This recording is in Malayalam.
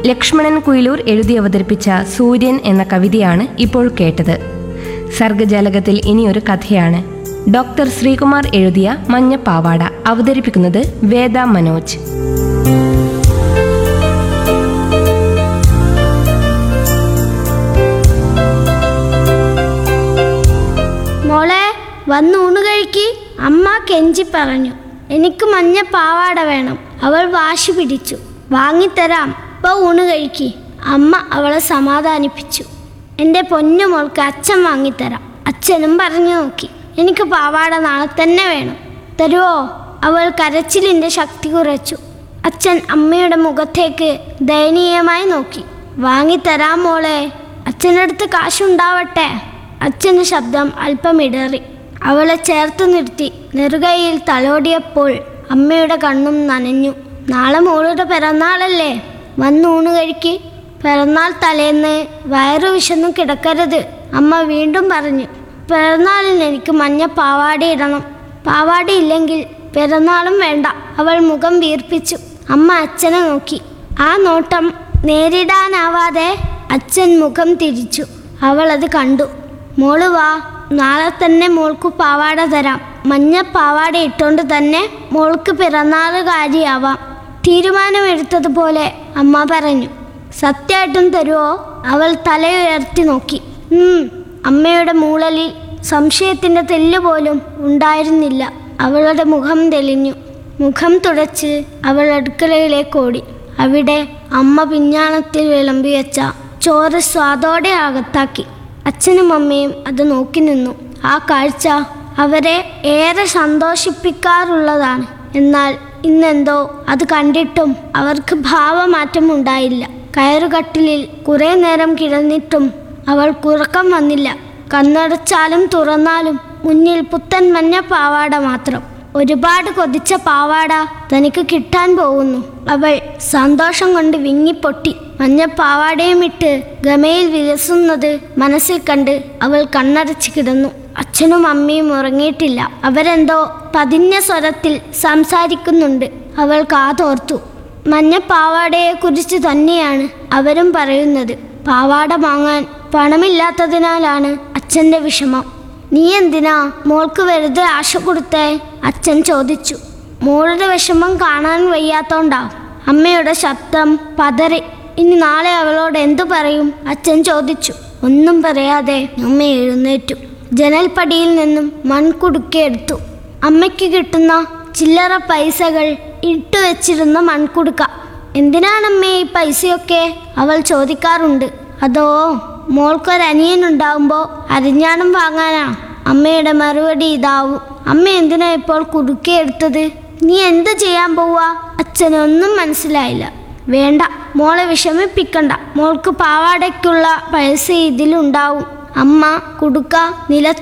ലക്ഷ്മണൻ കുയിലൂർ എഴുതി അവതരിപ്പിച്ച സൂര്യൻ എന്ന കവിതയാണ് ഇപ്പോൾ കേട്ടത് സർഗജാലകത്തിൽ ഇനിയൊരു കഥയാണ് ഡോക്ടർ ശ്രീകുമാർ എഴുതിയ മഞ്ഞപ്പാവാട അവതരിപ്പിക്കുന്നത് വേദ മനോജ് മോളെ വന്ന് ഊണ് കഴിക്ക് അമ്മ കെഞ്ചി പറഞ്ഞു എനിക്ക് മഞ്ഞ പാവാട വേണം അവൾ വാശി പിടിച്ചു വാങ്ങിത്തരാം ഇപ്പൊ ഊണ് കഴിക്ക് അമ്മ അവളെ സമാധാനിപ്പിച്ചു എൻ്റെ പൊന്നു മോൾക്ക് അച്ഛൻ വാങ്ങിത്തരാം അച്ഛനും പറഞ്ഞു നോക്കി എനിക്ക് പാവാട നാളെ തന്നെ വേണം തരുവോ അവൾ കരച്ചിലിൻ്റെ ശക്തി കുറച്ചു അച്ഛൻ അമ്മയുടെ മുഖത്തേക്ക് ദയനീയമായി നോക്കി വാങ്ങിത്തരാം മോളെ അച്ഛനടുത്ത് കാശുണ്ടാവട്ടെ അച്ഛൻ്റെ ശബ്ദം അല്പം ഇടറി അവളെ ചേർത്ത് നിർത്തി നെറുകയിൽ തലോടിയപ്പോൾ അമ്മയുടെ കണ്ണും നനഞ്ഞു നാളെ മോളുടെ പിറന്നാളല്ലേ വന്ന് ഊണ് കഴിക്ക് പിറന്നാൾ തലേന്ന് വയറു വിശന്നു കിടക്കരുത് അമ്മ വീണ്ടും പറഞ്ഞു പിറന്നാളിന് എനിക്ക് മഞ്ഞ പാവാട ഇടണം പാവാട ഇല്ലെങ്കിൽ പിറന്നാളും വേണ്ട അവൾ മുഖം വീർപ്പിച്ചു അമ്മ അച്ഛനെ നോക്കി ആ നോട്ടം നേരിടാനാവാതെ അച്ഛൻ മുഖം തിരിച്ചു അവൾ അത് കണ്ടു മോള് വാ നാളെ തന്നെ മോൾക്ക് പാവാട തരാം മഞ്ഞ പാവാട ഇട്ടുകൊണ്ട് തന്നെ മോൾക്ക് പിറന്നാളുകാരിയാവാം തീരുമാനമെടുത്തതുപോലെ അമ്മ പറഞ്ഞു സത്യമായിട്ടും തരുമോ അവൾ തലയുയർത്തി നോക്കി ഉം അമ്മയുടെ മൂളലിൽ സംശയത്തിൻ്റെ തെല്ല് പോലും ഉണ്ടായിരുന്നില്ല അവളുടെ മുഖം തെളിഞ്ഞു മുഖം തുടച്ച് അവൾ അടുക്കളയിലേക്ക് ഓടി അവിടെ അമ്മ പിഞ്ഞാണത്തിൽ വിളമ്പി വെച്ച ചോറ് സ്വാദോടെ അകത്താക്കി അച്ഛനും അമ്മയും അത് നോക്കി നിന്നു ആ കാഴ്ച അവരെ ഏറെ സന്തോഷിപ്പിക്കാറുള്ളതാണ് എന്നാൽ ഇന്നെന്തോ അത് കണ്ടിട്ടും അവർക്ക് ഭാവമാറ്റം ഉണ്ടായില്ല കയറുകട്ടിലിൽ കുറേ നേരം കിടന്നിട്ടും അവൾക്ക് ഉറക്കം വന്നില്ല കണ്ണടച്ചാലും തുറന്നാലും മുന്നിൽ പുത്തൻ മഞ്ഞ പാവാട മാത്രം ഒരുപാട് കൊതിച്ച പാവാട തനിക്ക് കിട്ടാൻ പോകുന്നു അവൾ സന്തോഷം കൊണ്ട് വിങ്ങിപ്പൊട്ടി മഞ്ഞ പാവാടയും ഇട്ട് ഗമയിൽ വിലസുന്നത് മനസ്സിൽ കണ്ട് അവൾ കണ്ണടച്ച് കിടന്നു അച്ഛനും അമ്മയും ഉറങ്ങിയിട്ടില്ല അവരെന്തോ പതിഞ്ഞ സ്വരത്തിൽ സംസാരിക്കുന്നുണ്ട് അവൾ കാതോർത്തു മഞ്ഞ പാവാടയെക്കുറിച്ച് തന്നെയാണ് അവരും പറയുന്നത് പാവാട വാങ്ങാൻ പണമില്ലാത്തതിനാലാണ് അച്ഛൻ്റെ വിഷമം നീ എന്തിനാ മോൾക്ക് വെറുതെ ആശ കൊടുത്തേ അച്ഛൻ ചോദിച്ചു മോളുടെ വിഷമം കാണാൻ വയ്യാത്തോണ്ടാ അമ്മയുടെ ശബ്ദം പതറി ഇനി നാളെ അവളോട് എന്തു പറയും അച്ഛൻ ചോദിച്ചു ഒന്നും പറയാതെ അമ്മ എഴുന്നേറ്റു ജനൽപ്പടിയിൽ നിന്നും മൺകുടുക്കയെടുത്തു അമ്മയ്ക്ക് കിട്ടുന്ന ചില്ലറ പൈസകൾ ഇട്ടുവെച്ചിരുന്ന മൺകുടുക്ക എന്തിനാണമ്മേ ഈ പൈസയൊക്കെ അവൾ ചോദിക്കാറുണ്ട് അതോ മോൾക്കൊരനിയനുണ്ടാവുമ്പോൾ അരിഞ്ഞാണം വാങ്ങാനാ അമ്മയുടെ മറുപടി ഇതാവും അമ്മ എന്തിനാ ഇപ്പോൾ കുടുക്കയെടുത്തത് നീ എന്ത് ചെയ്യാൻ പോവാ അച്ഛനൊന്നും മനസ്സിലായില്ല വേണ്ട മോളെ വിഷമിപ്പിക്കണ്ട മോൾക്ക് പാവാടയ്ക്കുള്ള പൈസ ഇതിലുണ്ടാവും അമ്മ കുടുക്ക നിലത്ത്